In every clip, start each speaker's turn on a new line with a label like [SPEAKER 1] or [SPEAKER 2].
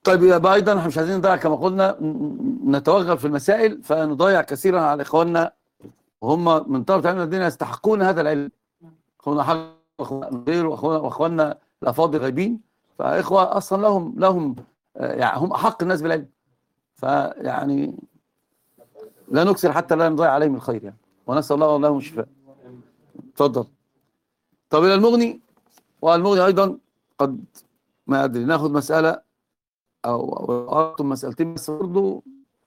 [SPEAKER 1] طيب يبقى ايضا احنا مش عايزين نضيع كما قلنا نتوغل في المسائل فنضيع كثيرا على اخواننا وهم من طلبة علم الدين يستحقون هذا العلم اخونا حق غير واخواننا واخواننا الافاضل غايبين فاخوه اصلا لهم لهم يعني هم احق الناس بالعلم فيعني لا نكسر حتى لا نضيع عليهم الخير يعني ونسال الله لهم الشفاء اتفضل طب الى المغني والمغني ايضا قد ما ادري ناخذ مساله او اردتم مسالتين بس برضه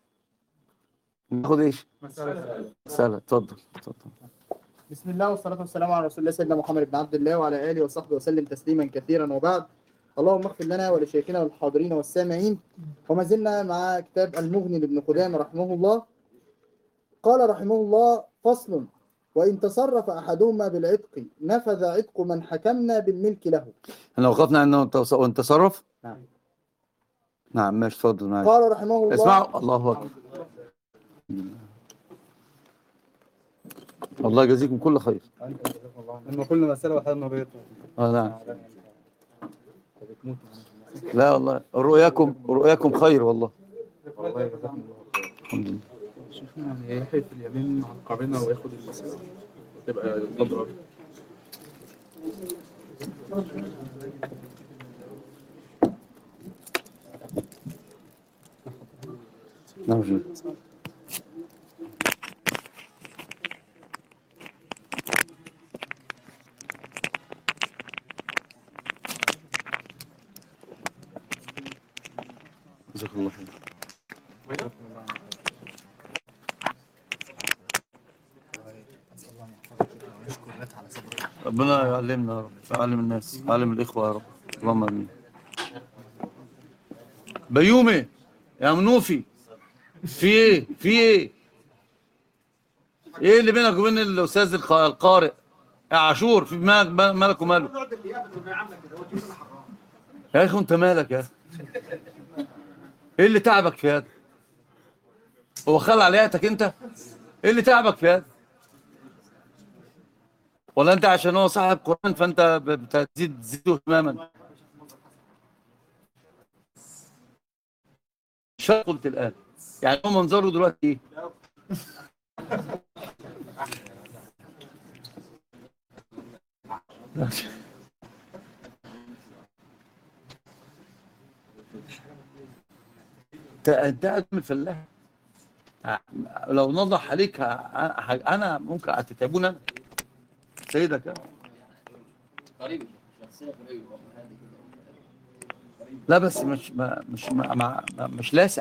[SPEAKER 1] ناخذ ايش؟ مساله مساله اتفضل اتفضل
[SPEAKER 2] بسم الله والصلاة والسلام على رسول الله سيدنا محمد بن عبد الله وعلى آله وصحبه وسلم تسليما كثيرا وبعد اللهم اغفر لنا ولشيخنا والحاضرين والسامعين وما زلنا مع كتاب المغني لابن قدامة رحمه الله قال رحمه الله فصل وإن تصرف أحدهما بالعتق نفذ عتق من حكمنا بالملك له
[SPEAKER 1] احنا وقفنا انه تص- وان تصرف
[SPEAKER 2] نعم
[SPEAKER 1] نعم ماشي اتفضل ماشي
[SPEAKER 2] قال رحمه الله
[SPEAKER 1] اسمعوا الله اكبر الله يجزيكم كل خير
[SPEAKER 3] لما كل مسألة وحدنا بيته
[SPEAKER 1] اه نعم لا والله رؤياكم رؤياكم خير والله الحمد لله
[SPEAKER 3] شوفنا يعني يحيى في اليمين مع القرينة وياخد المسألة تبقى مضرب
[SPEAKER 1] نعم شيخ. جزاك الله خير ربنا يعلمنا يا رب يعلم الناس يعلم الإخوة يا رب اللهم آمين بيومي يا منوفي في ايه في ايه ايه اللي بينك وبين الاستاذ الق- القارئ يا عاشور في مالك مالك وماله يا اخي انت مالك يا اخي ايه اللي تعبك في هذا هو خلع علياتك انت ايه اللي تعبك في هذا ولا انت عشان هو صاحب قرآن فانت ب- بتزيد تزيده اهتماما مش قلت الان يعني هو منظره دلوقتي ايه انت انت قاعد من الفلاح لو نضح عليك ه- ه- انا ممكن هتتعبون انا سيدك يا. لا بس مش ما مش ما ما ما- مش لاسع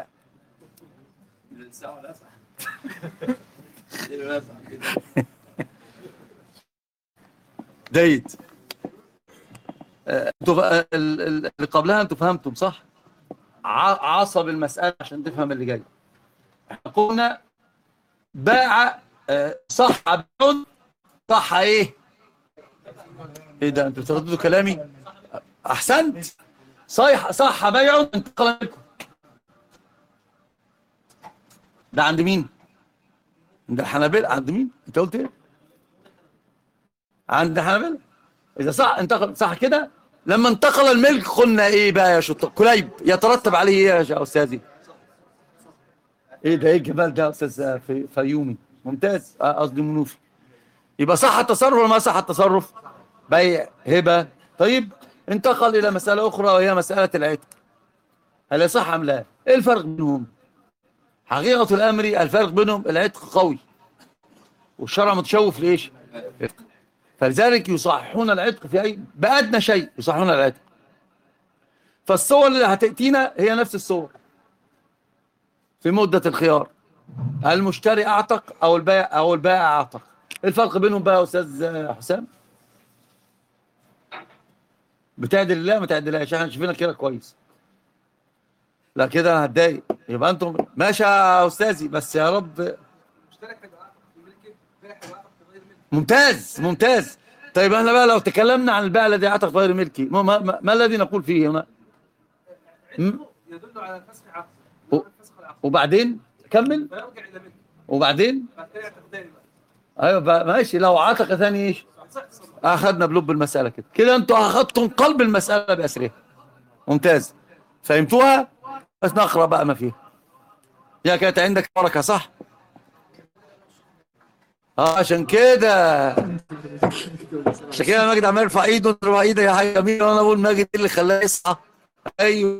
[SPEAKER 1] دايت آه، انتوا بقى ال- ال- اللي قبلها انتوا فهمتم صح؟ ع- عصب المسألة عشان تفهم اللي جاي احنا قلنا باع آه، صح بيع صح ايه؟ ايه ده انتوا بترددوا كلامي؟ احسنت صح صح بيع انتقل منكم ده عند مين؟ عند الحنابلة عند مين؟ انت قلت ايه؟ عند الحنابلة اذا صح انتقل صح كده لما انتقل الملك قلنا ايه بقى يا شطار كليب يترتب عليه ايه يا استاذي ايه ده ايه الجمال ده يا استاذ في- فيومي ممتاز آه، قصدي منوفي يبقى صح التصرف ولا ما صح التصرف بيع هبه طيب انتقل الى مساله اخرى وهي مساله العتق هل يصح ام لا ايه الفرق بينهم حقيقه الامر الفرق بينهم العتق قوي والشرع متشوف ليش فلذلك يصححون العتق في أي بأدنى شيء يصححون العتق فالصور اللي هتأتينا هي نفس الصور في مدة الخيار المشتري أعتق أو البائع أو البائع أعتق إيه الفرق بينهم بقى يا أستاذ حسام بتعدل الله ما تعدلهاش احنا شايفينك كده كويس لا كده انا هتضايق يبقى انتم ماشي يا استاذي بس يا رب ممتاز ممتاز طيب احنا بقى لو تكلمنا عن البيع الذي اعتق غير ملكي ما, ما, ما, ما الذي نقول فيه هنا م?
[SPEAKER 4] يدل على فسخ عقد
[SPEAKER 1] و-
[SPEAKER 4] فسخ العقد
[SPEAKER 1] وبعدين كمل
[SPEAKER 4] فيرجع الى ملك
[SPEAKER 1] وبعدين
[SPEAKER 4] بعد كده يعتق تاني بقى
[SPEAKER 1] ايوه بقى ماشي لو عتق ثاني ايش
[SPEAKER 4] صح صح
[SPEAKER 1] اخذنا بلب المساله كده كده انتوا اخذتم قلب المساله باسرها ممتاز فهمتوها بس نقرا بقى ما فيه يا كانت عندك بركه صح اه عشان كده عشان كده ماجد عمال يرفع ايده يرفع ايده يا حاج جميل وانا بقول ماجد إيه اللي خلاه يصحى ايوه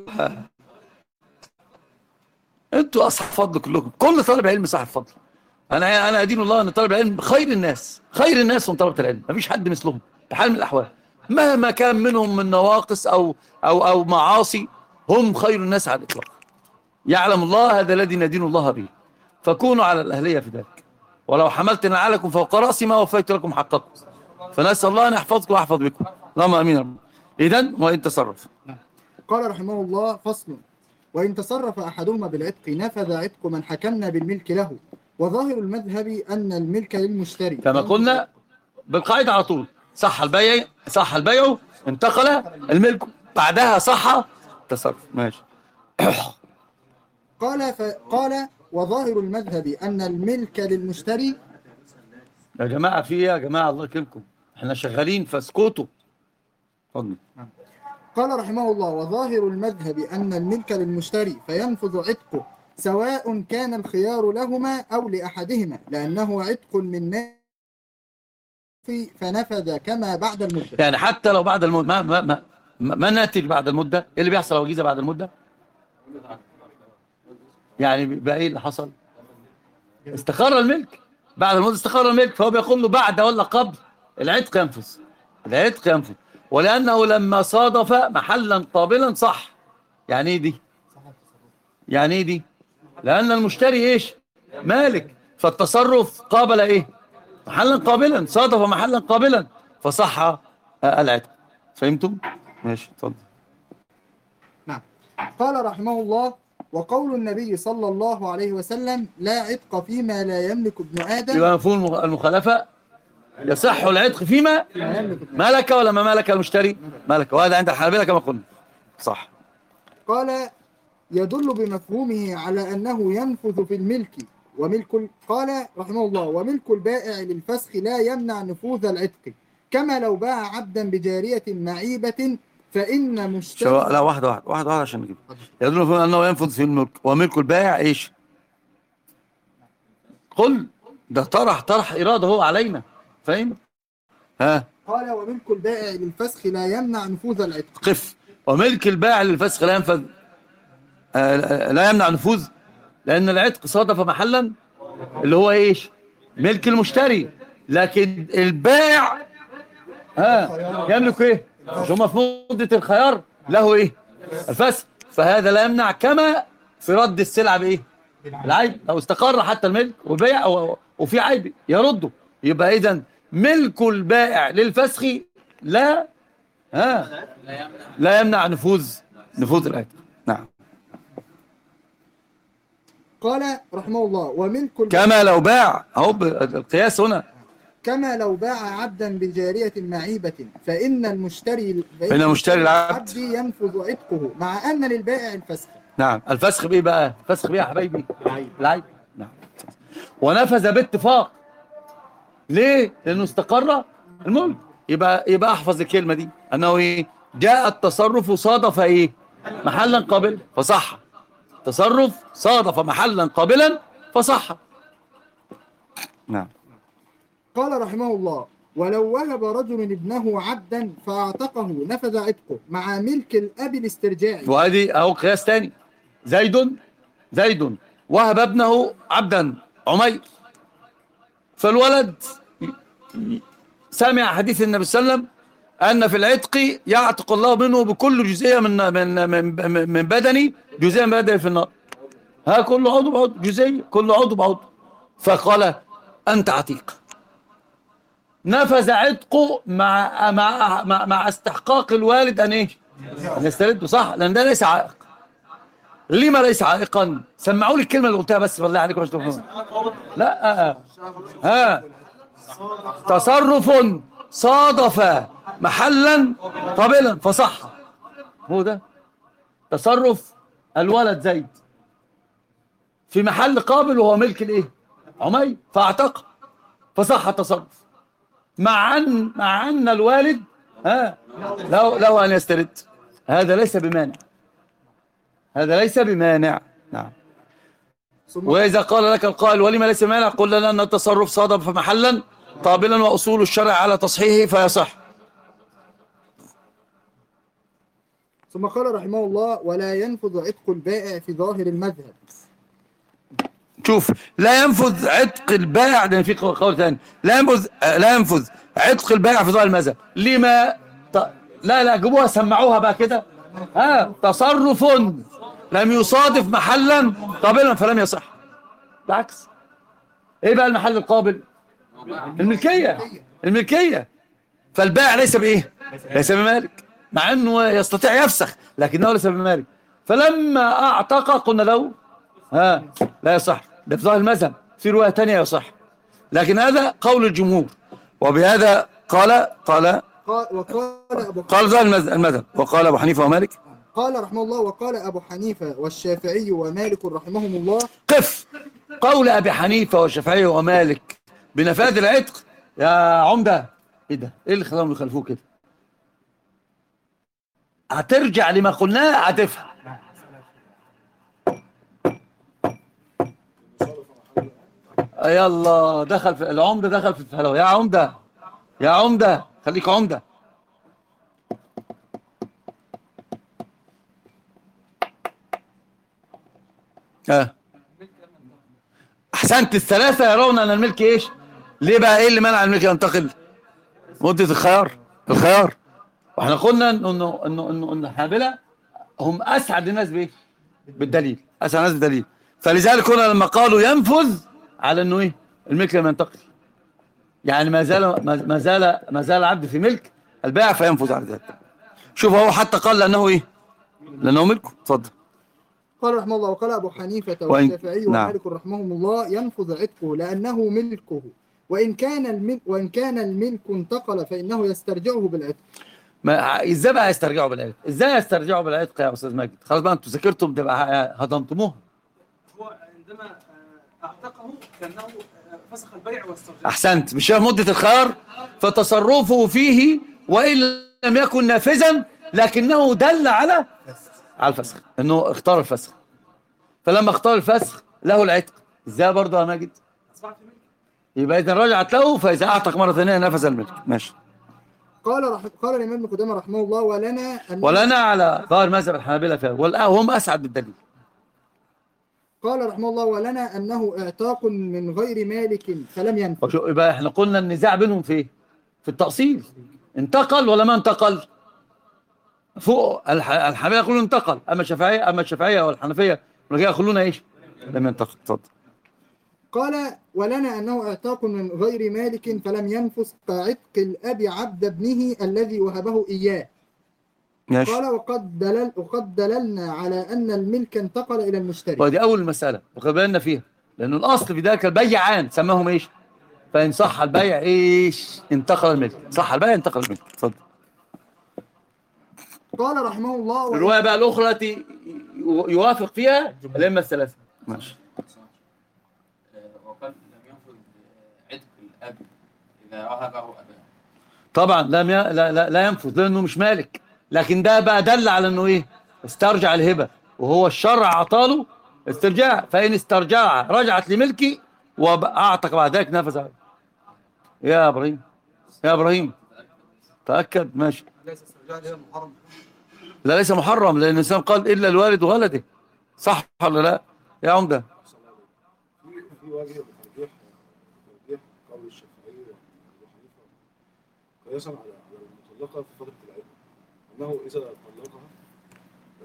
[SPEAKER 1] انتوا اصحاب فضل كلكم كل طالب علم صاحب فضل انا انا ادين الله ان طالب العلم خير الناس خير الناس من طلبه العلم مفيش حد مثلهم بحال من الاحوال مهما كان منهم من نواقص او او او معاصي هم خير الناس على الاطلاق يعلم الله هذا الذي ندين الله به فكونوا على الاهليه في ذلك ولو حملت نعالكم فوق راسي ما وفيت لكم حقكم فنسال الله ان يحفظكم ويحفظ بكم اللهم امين يا رب اذا وان تصرف
[SPEAKER 2] قال رحمه الله فصل وإن تصرف أحدهما بالعتق نفذ عتق من حكمنا بالملك له وظاهر المذهب أن الملك للمشتري
[SPEAKER 1] كما قلنا بالقاعده على طول صح البيع صح البيع انتقل الملك بعدها صح تصرف ماشي
[SPEAKER 2] قال فقال وظاهر المذهب أن الملك للمشتري
[SPEAKER 1] يا جماعه في ايه يا جماعه الله يكرمكم احنا شغالين فاسكتوا اتفضل
[SPEAKER 2] قال رحمه الله وظاهر المذهب أن الملك للمشتري فينفذ عتقه سواء كان الخيار لهما أو لأحدهما لأنه عتق من ناف فنفذ كما بعد المدة
[SPEAKER 1] يعني حتى لو بعد المدة ما ما ما ما ما ناتج بعد المدة ايه اللي بيحصل لو جيزة بعد المدة يعني بقى ايه اللي حصل استقر الملك بعد المدة استقر الملك فهو بيقول له بعد ولا قبل العتق ينفذ العتق ينفذ ولأنه لما صادف محلا قابلا صح يعني ايه دي يعني ايه دي لأن المشتري ايش مالك فالتصرف قابل ايه محلا قابلا صادف محلا قابلا فصح آه، العتق فهمتم ماشي اتفضل
[SPEAKER 2] نعم قال رحمه الله وقول النبي صلى الله عليه وسلم لا عتق فيما لا يملك ابن آدم
[SPEAKER 1] يبقى مفهوم المخ- المخالفة يصح العتق فيما
[SPEAKER 2] لا يملك ابن
[SPEAKER 1] ملك ولا ما ملك المشتري ملك وهذا عند الحنابلة كما قلنا صح
[SPEAKER 2] قال يدل بمفهومه على أنه ينفذ في الملك وملك ال- قال رحمه الله وملك البائع للفسخ لا يمنع نفوذ العتق كما لو باع عبدا بجارية معيبة فإن
[SPEAKER 1] شو
[SPEAKER 2] مشتري
[SPEAKER 1] لا واحدة واحدة واحدة واحدة عشان نجيب يدل في أنه ينفذ في الملك وملك البائع إيش قل ده طرح طرح إرادة هو علينا فاهم ها
[SPEAKER 2] قال وملك البائع للفسخ لا يمنع نفوذ العتق
[SPEAKER 1] قف وملك البائع للفسخ لا ينفذ آه، لا يمنع نفوذ لأن العتق صادف محلا اللي هو إيش ملك المشتري لكن البائع ها يملك إيه مش هما في مدة الخيار له إيه الفسخ فهذا لا يمنع كما في رد السلعة بإيه العيب لو استقر حتى الملك وبيع و- وفي عيب يرده يبقى إذا ملك البائع للفسخ لا ها لا يمنع نفوذ نفوذ العتق نعم
[SPEAKER 2] قال رحمه الله وملك البائع
[SPEAKER 1] كما لو باع اهو ب- القياس هنا
[SPEAKER 2] كما لو باع عبدا بجارية معيبة فإن المشتري
[SPEAKER 1] فإن مشتري العبد
[SPEAKER 2] ينفذ عتقه مع أن للبائع الفسخ
[SPEAKER 1] نعم الفسخ بايه بقى الفسخ بايه يا حبايبي العيب نعم ونفذ باتفاق ليه لانه استقر الملك يبقى يبقى احفظ الكلمه دي انه ايه جاء التصرف صادف ايه محلا قابلا فصح تصرف صادف محلا قابلا فصح نعم
[SPEAKER 2] قال رحمه الله ولو وهب رجل ابنه عبدا فاعتقه نفذ عتقه مع ملك الأب الاسترجاعي
[SPEAKER 1] وهذه اهو قياس تاني زيد زيد وهب ابنه عبدا عمير فالولد سمع حديث النبي صلى الله عليه وسلم ان في العتق يعتق الله منه بكل جزئيه من من من, من بدني جزئيه من بدني في النار ها كل عضو بعضو جزئيه كل عضو بعضو فقال انت عتيق نفذ عتقه مع مع مع, مع استحقاق الوالد ان ايه؟ ان يسترده صح لان ده ليس عائق لما ليس عائقا سمعوا لي الكلمه اللي قلتها بس بالله عليكم عشان تفهموا لا ها تصرف صادف محلا قابلا فصح هو ده تصرف الولد زيد في محل قابل وهو ملك الايه عمي فاعتق فصح التصرف مع ان مع ان الوالد ها له له ان يسترد هذا ليس بمانع هذا ليس بمانع نعم
[SPEAKER 2] ثم
[SPEAKER 1] وإذا قال لك القائل ولما ليس مانع قل لنا أن التصرف صادف محلا قابلا وأصول الشرع على تصحيحه فيصح
[SPEAKER 2] ثم قال رحمه الله ولا ينفذ عتق البائع في ظاهر المذهب
[SPEAKER 1] شوف لا ينفذ عتق البائع لأن في قول ثاني لا ينفذ لا ينفذ عتق البائع في ظاهر المذهب لما ط... لا لا جيبوها سمعوها بقى كده ها تصرف لم يصادف محلا قابلا فلم يصح بالعكس ايه بقى المحل القابل الملكية الملكية فالبائع ليس بايه ليس بمالك مع انه يستطيع يفسخ لكنه ليس بمالك فلما اعتق قلنا له ها لا يصح ده في ظاهر المذهب في رواية تانية يصح لكن هذا قول الجمهور وبهذا قال قال
[SPEAKER 2] قال وقال أبو
[SPEAKER 1] قال ظاهر المذهب المذهب وقال ابو حنيفه ومالك
[SPEAKER 2] قال رحمه الله وقال أبو حنيفة والشافعي ومالك رحمهم الله
[SPEAKER 1] قف قول ابي حنيفه والشافعي ومالك بنفاذ العتق يا عمده ايه ده ايه اللي خلاهم يخالفوه كده هترجع لما قلناه هتفهم يلا دخل في العمده دخل في الفهلوه يا عمده يا عمده خليك عمده اه احسنت الثلاثه يرون ان الملك ايش ليه بقى ايه اللي منع الملك ينتقل مده الخيار الخيار واحنا قلنا انه انه انه انه إن الحنابلة هم اسعد الناس بايه بالدليل اسعد الناس بالدليل فلذلك هنا لما قالوا ينفذ على انه ايه الملك لم ينتقل يعني ما زال ما ما زال ما زال العبد في ملك البائع فينفذ على ذلك شوف هو حتى قال لانه ايه لانه ملكه اتفضل
[SPEAKER 2] قال رحمه الله وقال أبو حنيفة
[SPEAKER 1] وإن-
[SPEAKER 2] والشافعي
[SPEAKER 1] نعم.
[SPEAKER 2] ومالك رحمهم الله ينفذ عتقه لأنه ملكه وإن كان الملك وإن كان الملك انتقل فإنه يسترجعه بالعتق
[SPEAKER 1] ما ازاي بقى يسترجعوا بالعتق ازاي يسترجعوا بالعتق يا استاذ ماجد خلاص بقى انتوا ذاكرتم تبقى هضمتموها
[SPEAKER 4] هو عندما آه، اعتقه كانه آه، فسخ البيع واسترجع
[SPEAKER 1] احسنت مش شايف مده الخيار فتصرفه فيه وان لم يكن نافذا لكنه دل على على الفسخ انه اختار الفسخ فلما اختار الفسخ له العتق ازاي برضه يا ماجد
[SPEAKER 4] اصبح في ملك
[SPEAKER 1] يبقى اذا رجعت له فاذا اعتق مره ثانيه نفذ الملك ماشي
[SPEAKER 2] قال رح... قال الإمام ابن قدامة رحمه الله ولنا أن
[SPEAKER 1] ولنا على ظاهر مذهب الحنابلة فيها وهم اسعد بالدليل
[SPEAKER 2] قال رحمه الله ولنا أنه اعتاق من غير مالك فلم ينفذ
[SPEAKER 1] وشو يبقى احنا قلنا النزاع بينهم في ايه؟ في التأصيل انتقل ولا ما انتقل فوق الح- الحنابلة يقولون انتقل اما الشافعية اما الشافعية والحنفية والرجاء يقولون ايش لم ينتقل اتفضل
[SPEAKER 2] قال ولنا أنه اعتاق من غير مالك فلم ينفذ كعتق الأب عبد ابنه الذي وهبه إياه
[SPEAKER 1] ماشي
[SPEAKER 2] قال وقد دلل وقد دللنا على أن الملك انتقل إلى المشتري
[SPEAKER 1] ودي اول مسألة وخد بالنا فيها لان الاصل في ذلك البيعان سماهم ايش فان صح البيع ايش انتقل الملك صح البيع انتقل الملك اتفضل
[SPEAKER 2] قال رحمه الله
[SPEAKER 1] الرواية بقى الاخرى التي يوافق فيها الائمة الثلاثة ماشي
[SPEAKER 5] وقد لم ينفذ عتق الأب إذا وهبه أباه
[SPEAKER 1] طبعا لم ي... لا, لا, لا ينفذ لانه مش مالك لكن ده بقى دل على انه ايه استرجع الهبه وهو الشرع اعطاله استرجاع فان استرجع رجعت لملكي واعتق بعد ذلك نفذ عليه. يا ابراهيم يا ابراهيم تاكد ماشي
[SPEAKER 3] ليس استرجاع لها محرم
[SPEAKER 1] لا ليس محرم لان الانسان قال الا الوالد وولده صح ولا لا يا عمده
[SPEAKER 6] في وجه ترجيح ترجيح قول الشافعي وابو حنيفه قياسا على على المطلقه في فتره العده انه اذا طلقها آه،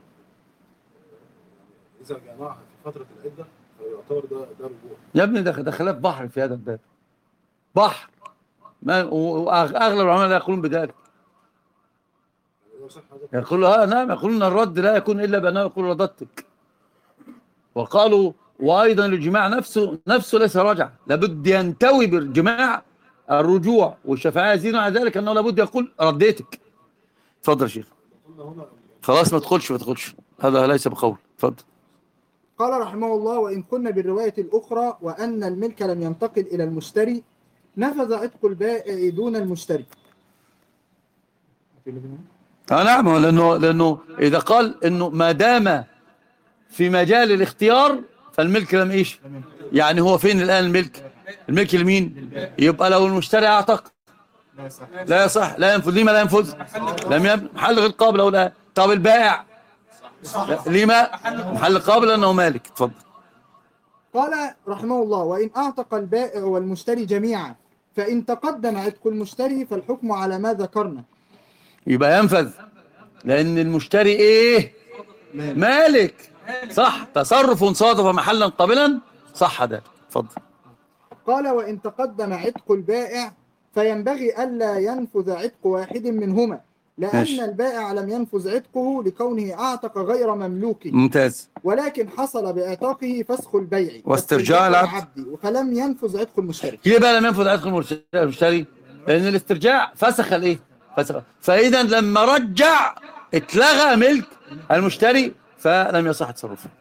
[SPEAKER 6] آه، اذا جامعها في فتره العده فيعتبر ده ده رجوع
[SPEAKER 1] يا ابني ده ده خلاف بحر في هذا الباب بحر ما واغلب العلماء لا يقولون بذلك
[SPEAKER 6] يعني هو صح هذا
[SPEAKER 1] يقول ها نعم يقولون الرد لا يكون الا بانه يقول رددتك وقالوا وايضا الجماع نفسه نفسه ليس رجع لابد ينتوي بالجماع الرجوع والشفاعه يزيدون على ذلك انه لابد يقول رديتك اتفضل يا شيخ
[SPEAKER 6] قلنا هنا
[SPEAKER 1] خلاص ما تدخلش ما تدخلش هذا ليس بقول اتفضل
[SPEAKER 2] قال رحمه الله وإن قلنا بالرواية الأخرى وأن الملك لم ينتقل إلى المشتري نفذ عتق البائع دون المشتري
[SPEAKER 1] اه نعم لانه لانه اذا قال انه ما دام في مجال الاختيار فالملك لم ايش يعني هو فين الان الملك الملك لمين يبقى لو المشتري اعتق
[SPEAKER 2] لا صح
[SPEAKER 1] لا يصح لا ينفذ لما لا ينفذ لم يبنى محل غير قابل او لا طب البائع لا، لما محل قابل لانه مالك اتفضل
[SPEAKER 2] قال رحمه الله وإن أعتق البائع والمشتري جميعا فإن تقدم عتق المشتري فالحكم على ما ذكرنا
[SPEAKER 1] يبقى ينفذ لان المشتري ايه مالك صح تصرف صادف محلا قابلا صح ده اتفضل
[SPEAKER 2] قال وإن تقدم عتق البائع فينبغي ألا ينفذ عتق واحد منهما لأن
[SPEAKER 1] ماشي.
[SPEAKER 2] البائع لم ينفذ عتقه لكونه أعتق غير مملوكه
[SPEAKER 1] ممتاز
[SPEAKER 2] ولكن حصل بإعتاقه فسخ البيع
[SPEAKER 1] واسترجاع العبد.
[SPEAKER 2] فلم ينفذ عتق المشتري
[SPEAKER 1] ليه بقى لم ينفذ عتق المرش- المشتري لان الاسترجاع فسخ الايه فسخ فاذا لما رجع اتلغى ملك المشتري فلم يصح تصرفه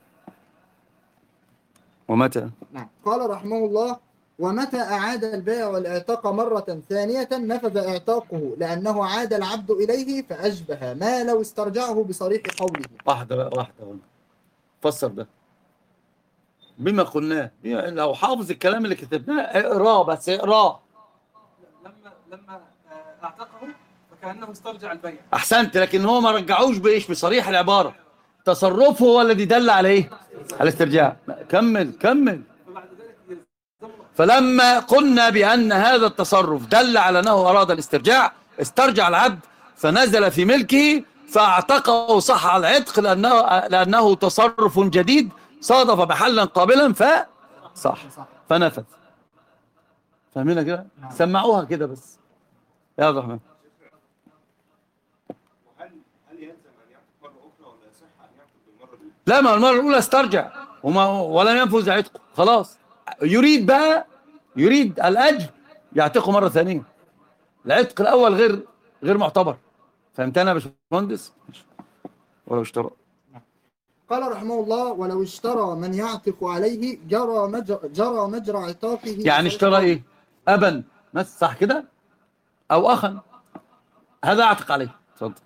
[SPEAKER 1] ومتى
[SPEAKER 2] نعم قال رحمه الله ومتى أعاد البائع الاعتاق مرة ثانية نفذ اعتاقه لأنه عاد العبد إليه فأشبه ما لو استرجعه بصريح قوله
[SPEAKER 1] واحدة بقى واحدة بقى. فسر ده بما قلناه يعني لو حافظ الكلام اللي كتبناه اقراه بس اقراه
[SPEAKER 4] لما لما آه، اعتقه فكانه استرجع البيع
[SPEAKER 1] احسنت لكن هو ما رجعوش بايش بصريح العبارة تصرفه هو الذي دل على ايه على الاسترجاع كمل كمل
[SPEAKER 4] فبعد ذلك يلزمه
[SPEAKER 1] فلما قلنا بأن هذا التصرف دل على أنه أراد الاسترجاع استرجع العبد فنزل في ملكه فاعتقه صح على العتق لأنه, لأنه تصرف جديد صادف محلا قابلا فصح فنفذ فاهمينها كده سمعوها كده بس يا عبد الرحمن
[SPEAKER 6] هل هل يلزم ان يعتق مره اخرى ولا يصح ان يعتق بالمره الاولى؟
[SPEAKER 1] لا ما المرة الأولى استرجع وما ولم ينفذ عتقه خلاص يريد بقى يريد الأجر يعتقه مرة ثانية العتق الأول غير غير معتبر فهمتنا يا باشمهندس ولو اشترى
[SPEAKER 2] قال رحمه الله ولو اشترى من يعتق عليه جرى مجرى, جرى مجرى عتاقه
[SPEAKER 1] يعني اشترى ايه أبا بس صح كده أو أخا هذا أعتق عليه اتفضل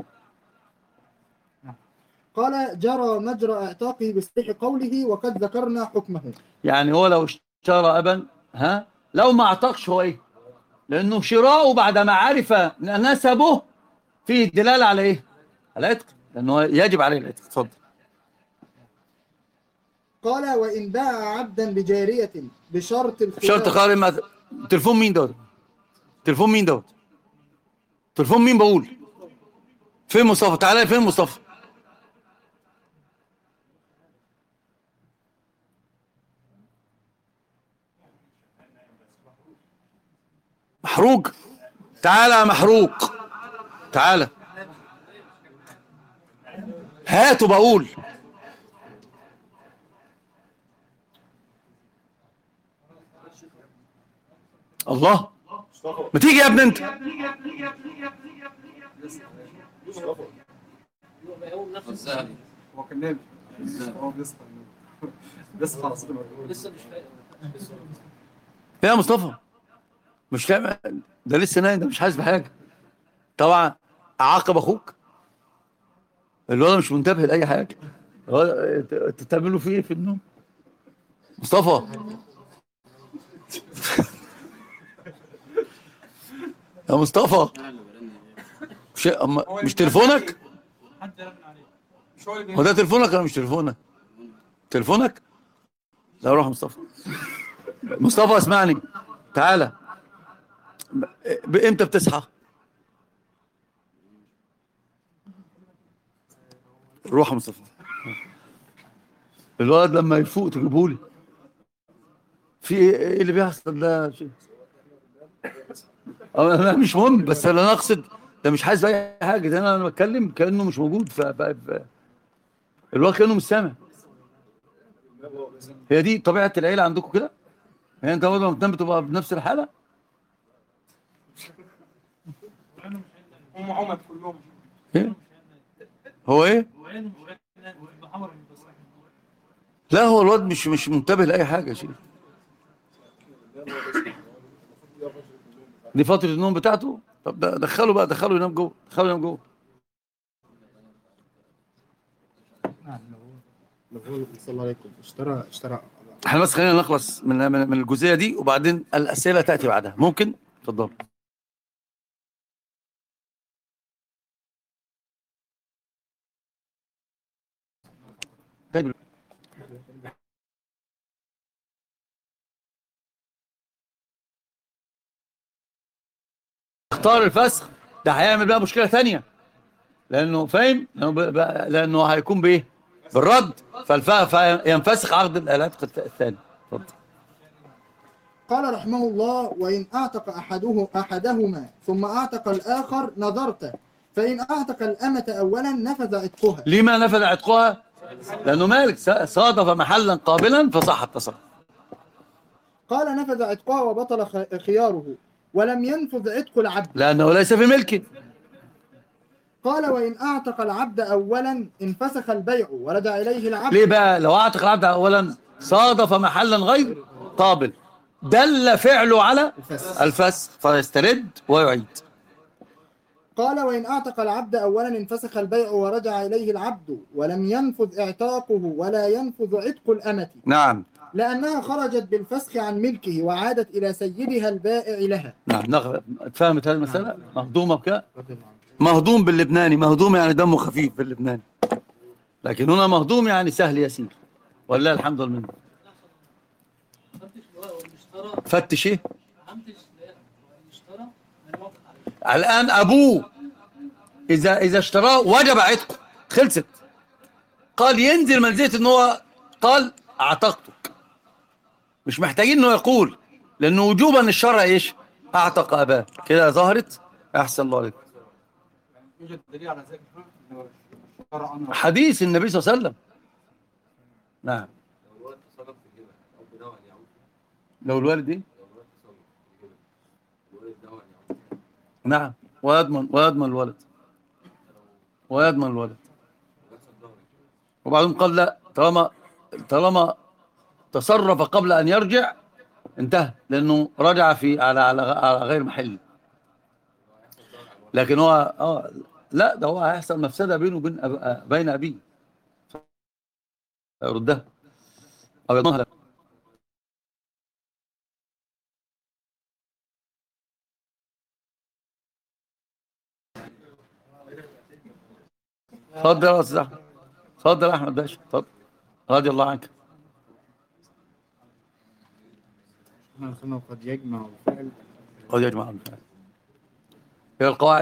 [SPEAKER 2] قال جرى مجرى اعتاقه بصريح قوله وقد ذكرنا حكمه
[SPEAKER 1] يعني هو لو اشترى أبا ها لو ما اعتقش هو ايه لأنه شراؤه بعد ما عرف نسبه فيه دلالة على ايه على العتق لأنه يجب عليه العتق اتفضل
[SPEAKER 2] قال وإن باع عبدا بجارية بشرط الخيار
[SPEAKER 1] شرط قائم ما تليفون مين دوت تليفون مين دوت تليفون مين بقول فين مصطفى تعالى فين مصطفى محروق تعالى يا محروق تعالى هاتوا بقول الله ما تيجي يا ابني انت
[SPEAKER 5] الذهبي
[SPEAKER 3] هو كان نام هو بيصحى بيصحى على صوت
[SPEAKER 5] لسه مش فاهم
[SPEAKER 1] يا مصطفى مش فاهم ده لسه نايم ده مش حاسس بحاجه طبعا اعاقب اخوك الولد مش منتبه لاي حاجه الولد- انت- انتوا بتعملوا فيه ايه في النوم مصطفى يا مصطفى مش أما- مش تليفونك
[SPEAKER 4] حد يرن عليه مش هو اللي
[SPEAKER 1] هو ده تليفونك ولا مش تليفونك تليفونك لا روح مصطفى مصطفى اسمعني تعالى ب- امتى بتصحى روح يا مصطفى الولد لما يفوق تجيبهولي في ايه إيه اللي بيحصل ده يا شيخ أه، انا مش مهم بس انا اقصد ده مش حاسس باي حاجه ده انا لما بتكلم كانه مش موجود ف... ف... ف... الواد كانه مش سامع هي دي طبيعه العيله عندكم كده يعني انت اول ما بتنام بتبقى بنفس الحاله
[SPEAKER 4] هم عمد كلهم
[SPEAKER 1] ايه هو ايه
[SPEAKER 4] وعينهم بحمر بس
[SPEAKER 1] لا هو الواد مش مش منتبه لاي حاجه يا شيخ دي فتره النوم بتاعته طب ده دخله بقى دخله ينام جوه دخله ينام جوه
[SPEAKER 2] صلى الله عليكم اشترى اشترى
[SPEAKER 1] احنا بس خلينا نخلص من من من الجزئيه دي وبعدين الاسئله تاتي بعدها ممكن اتفضل اختار الفسخ ده هيعمل بقى مشكله ثانيه لانه فاهم لانه, ب... ب... لانه هيكون بايه بالرد فالف... فينفسخ عقد الالات الثاني اتفضل
[SPEAKER 2] قال رحمه الله وإن أعتق أحده أحدهما ثم أعتق الآخر نظرت فإن أعتق الأمة أولا نفذ عتقها
[SPEAKER 1] لما نفذ عتقها لانه مالك س- صادف محلا قابلا فصح التصرف
[SPEAKER 2] قال نفذ عتقها وبطل خ- خياره ولم ينفذ عتق العبد
[SPEAKER 1] لانه ليس في ملكه
[SPEAKER 2] قال وإن أعتق العبد أولا انفسخ البيع ورجع إليه العبد
[SPEAKER 1] ليه بقى لو اعتق العبد اولا صادف محلا غير قابل دل فعله على
[SPEAKER 2] الفسخ.
[SPEAKER 1] الفسخ فيسترد ويعيد
[SPEAKER 2] قال وإن أعتق العبد أولا انفسخ البيع ورجع إليه العبد ولم ينفذ اعتاقه ولا ينفذ عتق الأمة
[SPEAKER 1] نعم
[SPEAKER 2] لأنها خرجت بالفسخ عن ملكه وعادت إلى سيدها البائع لها
[SPEAKER 1] نعم نغ- فهمت هذه المسألة مهضومة بك مهضوم باللبناني مهضوم يعني دمه خفيف باللبناني لكن هنا مهضوم يعني سهل يسير ولله الحمد والمنه
[SPEAKER 4] فتش اشترى
[SPEAKER 1] فتش ايه
[SPEAKER 4] فهمتش اشترى انا موافق عليه
[SPEAKER 1] الآن أبوه إذا إذا اشتراه وجب عتقه خلصت قال ينزل منزلة إن هو قال أعتقتك مش محتاجين إنه يقول لأنه وجوبا الشرع إيش؟ أعتق أباه كده ظهرت أحسن الله عليك
[SPEAKER 3] يوجد دليل على ذلك إنه شرعا
[SPEAKER 1] حديث النبي صلى الله عليه وسلم نعم
[SPEAKER 5] لو الوالد تصرف في كده أو بنوع يعود
[SPEAKER 1] لو الوالد إيه؟
[SPEAKER 5] لو الوالد تصرف في كده الوالد نوع يعود
[SPEAKER 1] نعم ويضمن ويضمن الولد ويضمن الولد
[SPEAKER 5] بيحصل ظهري
[SPEAKER 1] وبعدين قال لا طالما طالما تصرف قبل ان يرجع انتهى لانه رجع في على على, على غير محل لكن هو اه لا ده هو هيحصل مفسده بينه وبين أب... آه، بين ابيه يردها او يضمنها له. اتفضل يا استاذ احمد اتفضل يا احمد باشا اتفضل رضي الله عنك
[SPEAKER 2] قد يجمع الفعل
[SPEAKER 1] قد يجمع الفعل هي القواعد